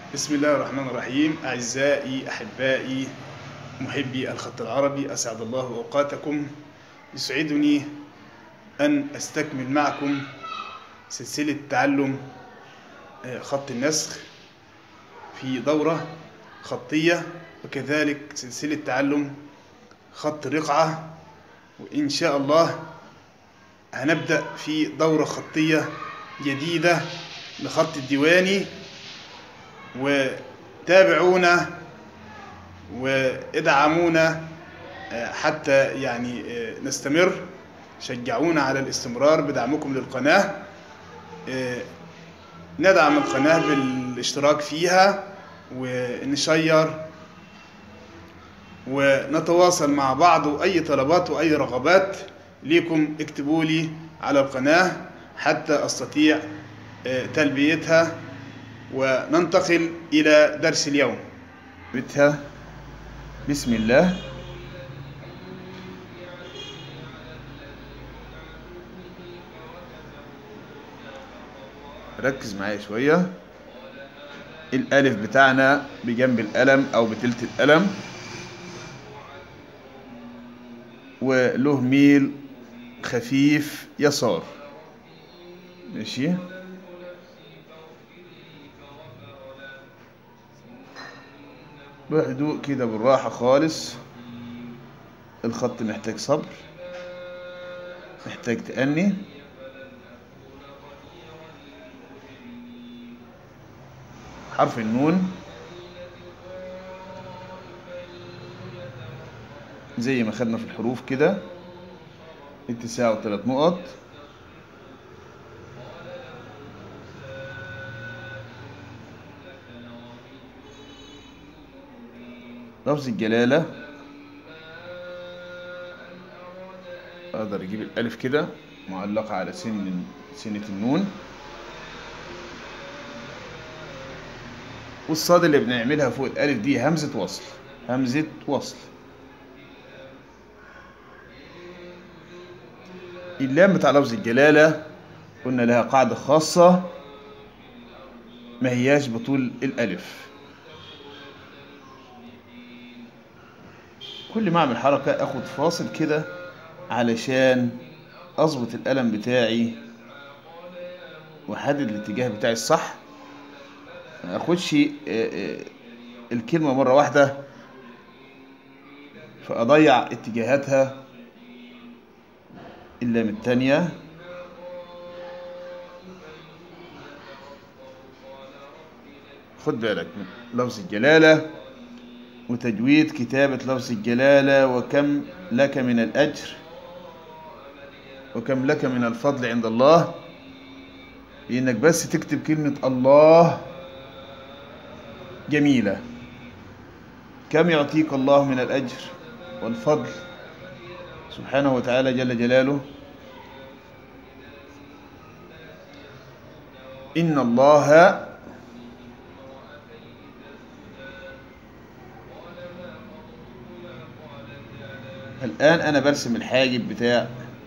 بسم الله الرحمن الرحيم أعزائي أحبائي محبي الخط العربي أسعد الله أوقاتكم يسعدني أن أستكمل معكم سلسلة تعلم خط النسخ في دورة خطية وكذلك سلسلة تعلم خط رقعة وإن شاء الله هنبدأ في دورة خطية جديدة لخط الديواني وتابعونا وادعمونا حتى يعني نستمر شجعونا على الاستمرار بدعمكم للقناة ندعم القناة بالاشتراك فيها ونشير ونتواصل مع بعض وأي طلبات وأي رغبات ليكم اكتبوا لي على القناة حتى أستطيع تلبيتها وننتقل إلى درس اليوم بتها بسم الله ركز معايا شوية الألف بتاعنا بجنب القلم أو بتلت القلم وله ميل خفيف يسار ماشي بهدوء كده بالراحة خالص الخط محتاج صبر محتاج تأني حرف النون زي ما خدنا في الحروف كده اتساع وثلاث نقط لفظ الجلالة أقدر أجيب الألف كده معلقة على سن سنة النون والصاد اللي بنعملها فوق الألف دي همزة وصل همزة وصل اللام بتاع لفظ الجلالة قلنا لها قاعدة خاصة ما هياش بطول الألف كل ما اعمل حركة اخد فاصل كده علشان اظبط القلم بتاعي واحدد الاتجاه بتاعي الصح ما اخدش الكلمة مرة واحدة فاضيع اتجاهاتها اللام التانية خد بالك من لفظ الجلالة وتجويد كتابة لفظ الجلالة وكم لك من الأجر وكم لك من الفضل عند الله لأنك بس تكتب كلمة الله جميلة كم يعطيك الله من الأجر والفضل سبحانه وتعالى جل جلاله إن الله الآن أنا برسم الحاجب بتاع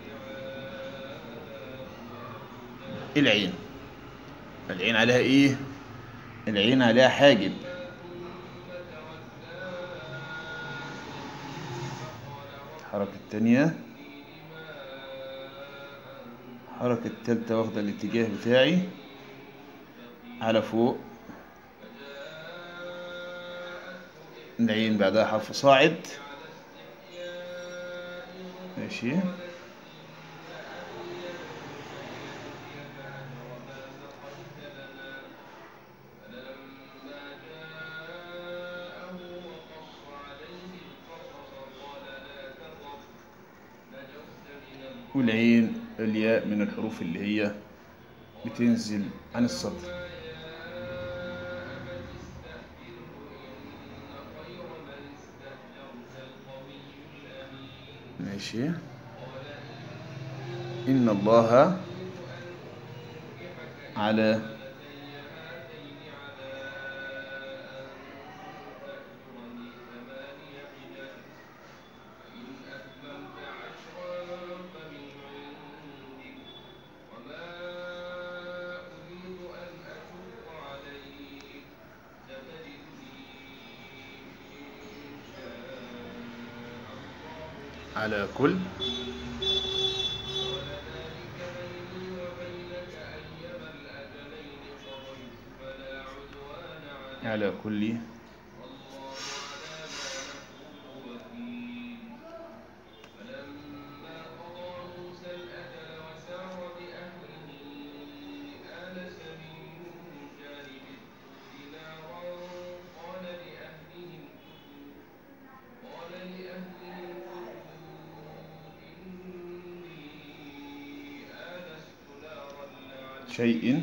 العين العين عليها إيه؟ العين عليها حاجب الحركة التانية الحركة التالتة واخدة الاتجاه بتاعي على فوق العين بعدها حرف صاعد ماشي والعين الياء من الحروف اللي هي بتنزل عن الصدر ماشي إن الله على على كل على كل شيء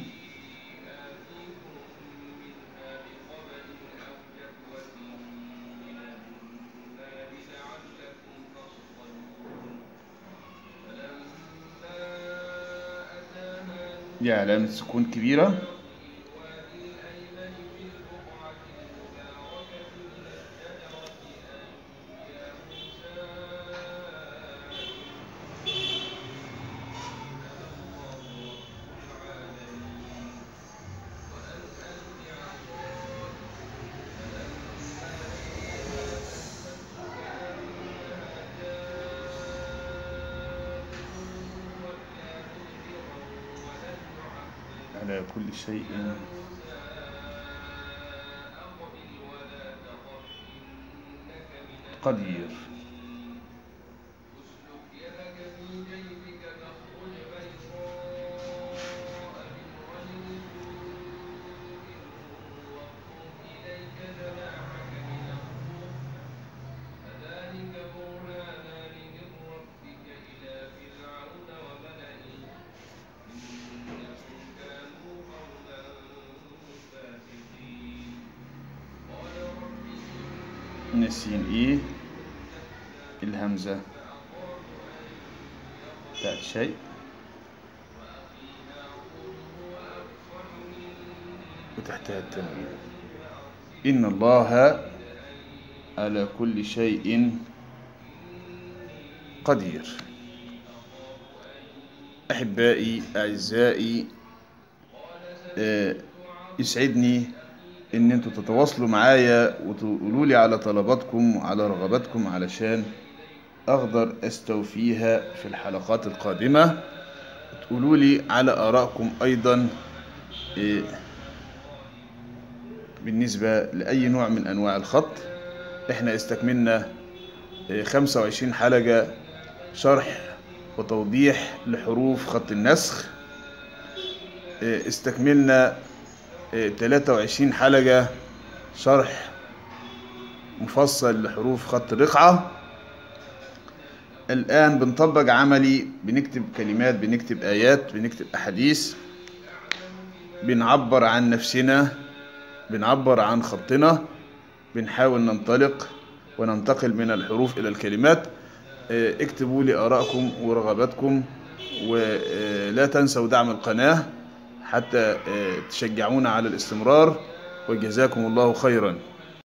دي علامة سكون كبيرة على كل شيء قدير نسين ايه الهمزة بتاعت شيء وتحتها التنوين إن الله على كل شيء قدير أحبائي أعزائي آه، يسعدني ان انتوا تتواصلوا معايا وتقولوا لي على طلباتكم وعلى رغباتكم علشان اقدر استوفيها في الحلقات القادمة تقولوا لي على ارائكم ايضا إيه، بالنسبة لأي نوع من أنواع الخط احنا استكملنا إيه، 25 حلقة شرح وتوضيح لحروف خط النسخ إيه، استكملنا إيه، 23 حلقة شرح مفصل لحروف خط الرقعة الآن بنطبق عملي بنكتب كلمات بنكتب آيات بنكتب أحاديث بنعبر عن نفسنا بنعبر عن خطنا بنحاول ننطلق وننتقل من الحروف إلى الكلمات آه، اكتبوا لي آرائكم ورغباتكم ولا تنسوا دعم القناة حتى آه، تشجعونا على الاستمرار وجزاكم الله خيرا